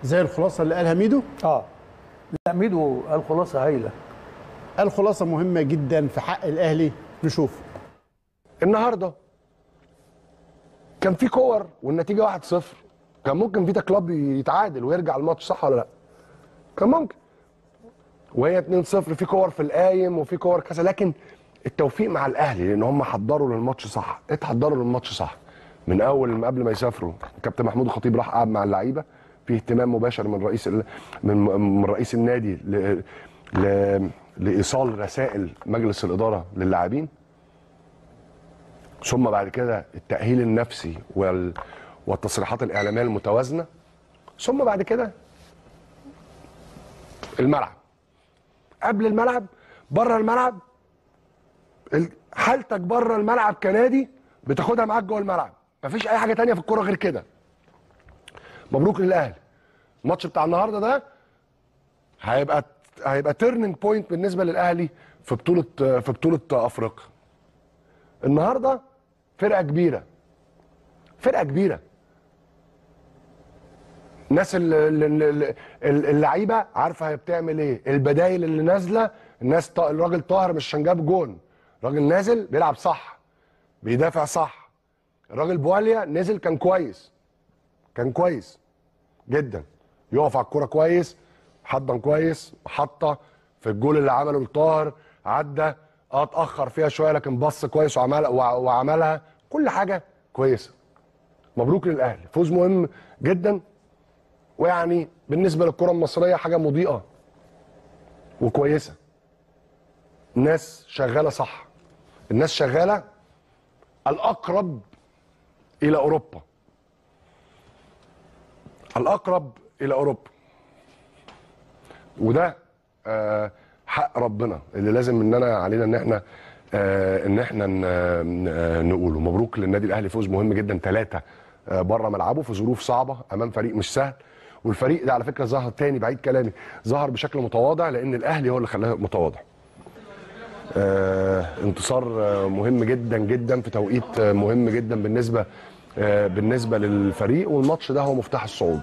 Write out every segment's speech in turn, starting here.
زي الخلاصه اللي قالها ميدو اه لا ميدو قال خلاصه هايله الخلاصه مهمه جدا في حق الاهلي نشوف النهارده كان في كور والنتيجه 1-0 كان ممكن فيتا كلوب يتعادل ويرجع الماتش صح ولا لا؟ كان ممكن وهي 2-0 في كور في القايم وفي كور كذا لكن التوفيق مع الاهلي لان هم حضروا للماتش صح اتحضروا للماتش صح من اول ما قبل ما يسافروا كابتن محمود الخطيب راح قعد مع اللعيبه في اهتمام مباشر من رئيس ال... من من رئيس النادي ل... ل... لايصال رسائل مجلس الاداره للاعبين ثم بعد كده التاهيل النفسي وال... والتصريحات الاعلاميه المتوازنه ثم بعد كده الملعب قبل الملعب بره الملعب ال- حالتك بره الملعب كنادي بتاخدها معاك جوه الملعب مفيش اي حاجه تانية في الكوره غير كده مبروك للاهلي الماتش بتاع النهارده ده هيبقى هيبقى تيرنينج بوينت بالنسبه للاهلي في بطوله في بطوله افريقيا النهارده فرقه كبيره فرقه كبيره الناس ال- ال- ال- ال- اللعيبه عارفه هي بتعمل ايه البدايل اللي نازله الناس ط- الراجل طاهر مش عشان جاب جون راجل نازل بيلعب صح بيدافع صح الراجل بواليا نزل كان كويس كان كويس جدا يقف على الكوره كويس حضن كويس حطه في الجول اللي عمله لطاهر عدى اه اتاخر فيها شويه لكن بص كويس وعمل وع- وعملها كل حاجه كويسه مبروك للاهلي فوز مهم جدا ويعني بالنسبه للكره المصريه حاجه مضيئه وكويسه الناس شغاله صح الناس شغاله الاقرب الى اوروبا الاقرب الى اوروبا وده آه، حق ربنا اللي لازم اننا علينا ان احنا آه، ان احنا ن- ن- نقوله مبروك للنادي الاهلي فوز مهم جدا ثلاثه بره ملعبه في ظروف صعبه امام فريق مش سهل والفريق ده على فكره ظهر تاني بعيد كلامي ظهر بشكل متواضع لان الاهلي هو اللي خلاه متواضع آه، انتصار آه، مهم جدا جدا في توقيت آه، مهم جدا بالنسبه آه، بالنسبه للفريق والماتش ده هو مفتاح الصعود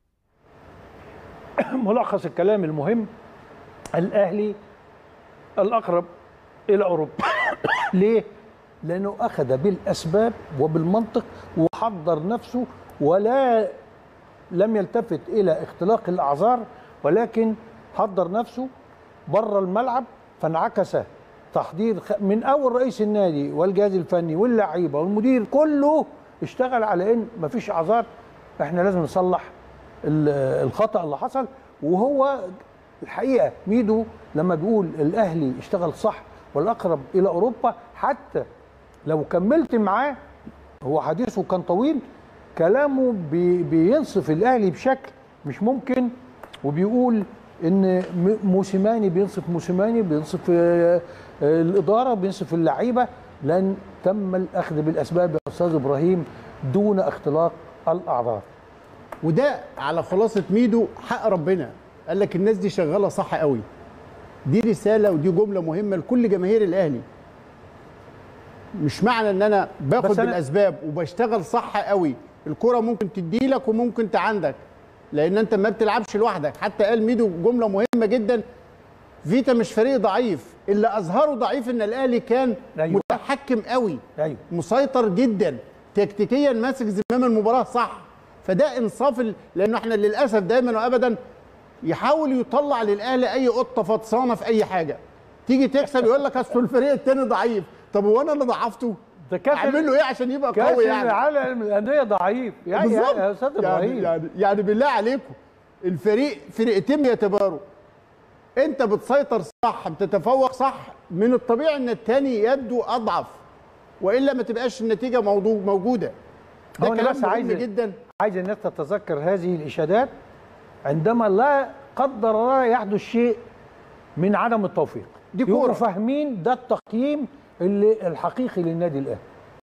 ملخص الكلام المهم الاهلي الاقرب الى اوروبا ليه لانه اخذ بالاسباب وبالمنطق وحضر نفسه ولا لم يلتفت الى اختلاق الاعذار ولكن حضر نفسه بره الملعب فانعكس تحضير خ- من اول رئيس النادي والجهاز الفني واللعيبه والمدير كله اشتغل على ان مفيش اعذار احنا لازم نصلح ال- الخطا اللي حصل وهو الحقيقه ميدو لما بيقول الاهلي اشتغل صح والاقرب الى اوروبا حتى لو كملت معاه هو حديثه كان طويل كلامه بي بينصف الاهلي بشكل مش ممكن وبيقول ان م- موسيماني بينصف موسيماني بينصف آه، آه، الاداره بينصف اللعيبه لان تم الاخذ بالاسباب يا استاذ ابراهيم دون اختلاق الاعذار وده على خلاصه ميدو حق ربنا قال لك الناس دي شغاله صح قوي دي رساله ودي جمله مهمه لكل جماهير الاهلي مش معنى ان انا باخد بس أنا- بالاسباب وبشتغل صح قوي الكره ممكن تدي لك وممكن تعندك لان انت ما بتلعبش لوحدك حتى قال ميدو جمله مهمه جدا فيتا مش فريق ضعيف اللي اظهره ضعيف ان الاهلي كان أيوة. متحكم قوي ايوه مسيطر جدا تكتيكيا ماسك زمام المباراه صح فده انصاف ال- لانه احنا للاسف دايما وابدا يحاول يطلع للاهلي اي قطه فطسانه في اي حاجه تيجي تكسب يقول لك اصل الفريق التاني ضعيف طب هو انا اللي ضعفته ده كاس اعمل له ايه عشان يبقى كاس قوي يعني العالم للانديه ضعيف يعني بالظبط. يا استاذ يعني, ابراهيم يعني يعني بالله عليكم الفريق فرقتين يتباروا انت بتسيطر صح بتتفوق صح من الطبيعي ان التاني يده اضعف والا ما تبقاش النتيجه موضوع موجوده ده هو أنا كلام بس مهم عايز- جدا عايز الناس تتذكر هذه الاشادات عندما لا قدر الله يحدث شيء من عدم التوفيق دي يبقوا كورة. فاهمين ده التقييم اللي الحقيقي للنادي الاهلي